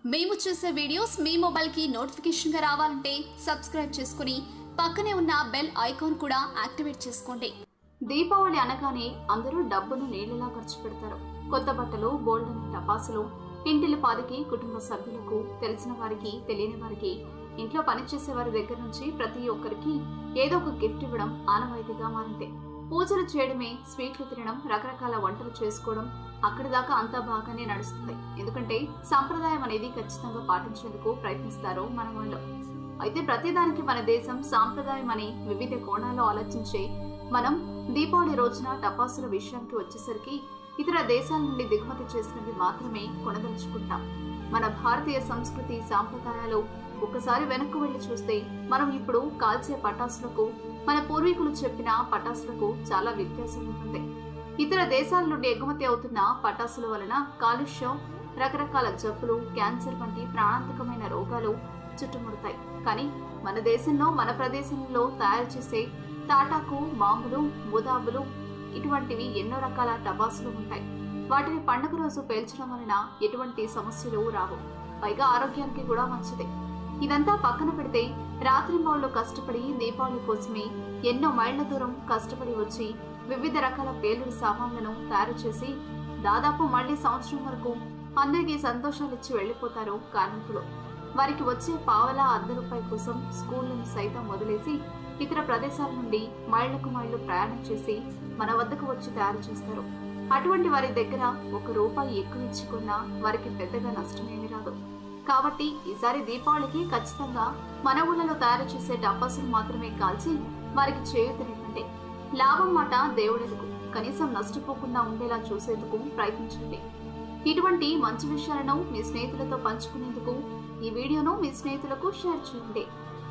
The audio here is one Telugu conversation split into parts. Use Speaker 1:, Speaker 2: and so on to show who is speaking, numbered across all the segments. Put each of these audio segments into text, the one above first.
Speaker 1: మేము చేసే వీడియోస్ మీ మొబైల్కి నోటిఫికేషన్గా రావాలంటే సబ్స్క్రైబ్ చేసుకుని పక్కనే ఉన్న బెల్ ఐకాన్ కూడా యాక్టివేట్ చేసుకోండి దీపావళి అనగానే అందరూ డబ్బును నీళ్ళలా ఖర్చు పెడతారు కొత్త బట్టలు బోల్డని టపాసులు ఇంటిల పాదికి కుటుంబ సభ్యులకు తెలిసిన వారికి తెలియని వారికి ఇంట్లో పనిచేసే వారి దగ్గర నుంచి ప్రతి ఒక్కరికి ఏదో ఒక గిఫ్ట్ ఇవ్వడం ఆనవాయితీగా మారింది పూజలు చేయడమే స్వీట్లు తినడం రకరకాల వంటలు చేసుకోవడం అక్కడి దాకా అంతా బాగానే నడుస్తుంది ఎందుకంటే సాంప్రదాయం అనేది ఖచ్చితంగా పాటించేందుకు ప్రయత్నిస్తారు మన వాళ్ళు అయితే ప్రతిదానికి మన దేశం సాంప్రదాయం అని వివిధ కోణాల్లో ఆలోచించే మనం దీపావళి రోజున టపాసుల విషయానికి వచ్చేసరికి ఇతర దేశాల నుండి దిగుమతి చేసినవి మాత్రమే కొనదలుచుకుంటాం మన భారతీయ సంస్కృతి సాంప్రదాయాలు ఒకసారి వెనక్కు వెళ్లి చూస్తే మనం ఇప్పుడు కాల్చే పటాసులకు మన పూర్వీకులు చెప్పిన పటాసులకు చాలా వ్యత్యాసం ఉంటుంది ఇతర దేశాల నుండి ఎగుమతి అవుతున్న పటాసుల వలన కాలుష్యం రకరకాల జబ్బులు క్యాన్సర్ వంటి ప్రాణాంతకమైన రోగాలు చుట్టుముడతాయి కానీ మన దేశంలో మన ప్రదేశంలో తయారు చేసే తాటాకు మామూలు ముదాబులు ఇటువంటివి ఎన్నో రకాల టపాసులు ఉంటాయి వాటిని పండుగ రోజు పేల్చడం వలన ఎటువంటి సమస్యలు రావు పైగా ఆరోగ్యానికి కూడా మంచిదే ఇదంతా పక్కన పెడితే రాత్రి మౌళ్ళు కష్టపడి దీపావళి కోసమే ఎన్నో మైళ్ల దూరం కష్టపడి వచ్చి వివిధ రకాల పేలుడు సామాన్లను తయారు చేసి దాదాపు మళ్లీ సంవత్సరం వరకు అందరికీ సంతోషాలిచ్చి వెళ్లిపోతారు కార్మికులు వారికి వచ్చే పావలా అర్ధ రూపాయి కోసం స్కూళ్లను సైతం వదిలేసి ఇతర ప్రదేశాల నుండి మైళ్లకు మైళ్లు ప్రయాణం చేసి మన వద్దకు వచ్చి తయారు చేస్తారు అటువంటి వారి దగ్గర ఒక రూపాయి ఎక్కువ ఇచ్చుకున్నా వారికి పెద్దగా నష్టమేమీ రాదు కాబట్టి ఈసారి దీపావళికి ఖచ్చితంగా మన ఊళ్ళలో తయారు చేసే డబ్బాసులు మాత్రమే కాల్చి వారికి చేయూతనివ్వండి లాభం మాట దేవుడెదుకు కనీసం నష్టపోకుండా ఉండేలా చూసేందుకు ప్రయత్నించండి ఇటువంటి మంచి విషయాలను మీ స్నేహితులతో పంచుకునేందుకు ఈ వీడియోను మీ స్నేహితులకు షేర్ చేయండి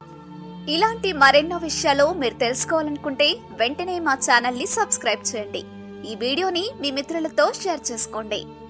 Speaker 2: ఇలాంటి మరెన్నో విషయాలు మీరు తెలుసుకోవాలనుకుంటే వెంటనే మా ఛానల్ని సబ్స్క్రైబ్ చేయండి ఈ వీడియోని మీ మిత్రులతో షేర్ చేసుకోండి